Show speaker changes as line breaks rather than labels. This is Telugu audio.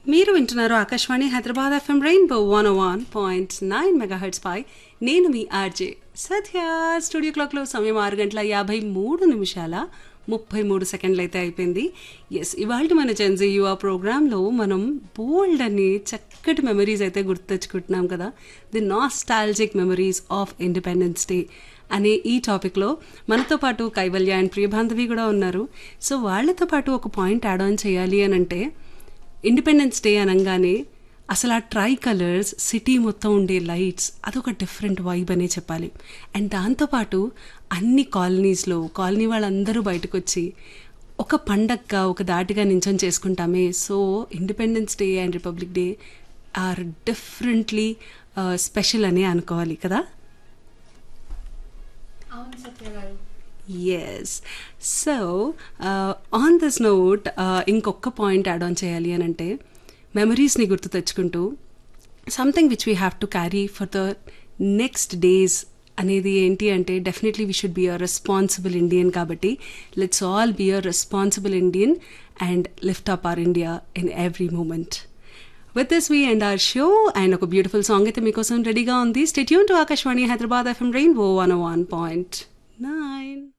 మీరు వింటున్నారు Akashvani Hyderabad FM rainbow one one point nine megahertz పై నేను మీ ఆర్జే సత్య స్టూడియో క్లాక్లో సమయం ఆరు గంటల యాభై మూడు నిమిషాల ముప్పై మూడు సెకండ్లు అయితే అయిపోయింది ఎస్ ఇవాళ మన జెన్జీ యువ ప్రోగ్రాంలో మనం బోల్డ్ అని చక్కటి మెమరీస్ అయితే గుర్తు తెచ్చుకుంటున్నాం కదా the nostalgic memories of independence day అనే ఈ టాపిక్లో మనతో పాటు కైవల్య అండ్ ప్రియబాంధవి కూడా ఉన్నారు సో వాళ్ళతో పాటు ఒక పాయింట్ యాడ్ ఆన్ చేయాలి అని అంటే ఇండిపెండెన్స్ డే అనగానే అసలు ఆ ట్రై కలర్స్ సిటీ మొత్తం ఉండే లైట్స్ అదొక డిఫరెంట్ వైబ్ అనే చెప్పాలి అండ్ దాంతోపాటు అన్ని కాలనీస్లో కాలనీ వాళ్ళందరూ బయటకు వచ్చి ఒక పండగగా ఒక దాటిగా నించొని చేసుకుంటామే so independence day and republic day are differently special అనే అనుకోవాలి కదా
అవును Satya garu
yes so on this note ఇంకొక పాయింట్ యాడ్ ఆన్ చేయాలి అని అంటే మెమరీస్ని గుర్తు తెచ్చుకుంటూ something which we have to carry for the next days అనేది ఏంటి అంటే definitely we should be a responsible Indian కాబట్టి let's all be a responsible Indian and lift up our India in every moment with this we end our show and ఒక బ్యూటిఫుల్ సాంగ్ అయితే మీకోసం రెడీగా ఉంది stay tuned to Akashvani Hyderabad FM rainbow one one point nine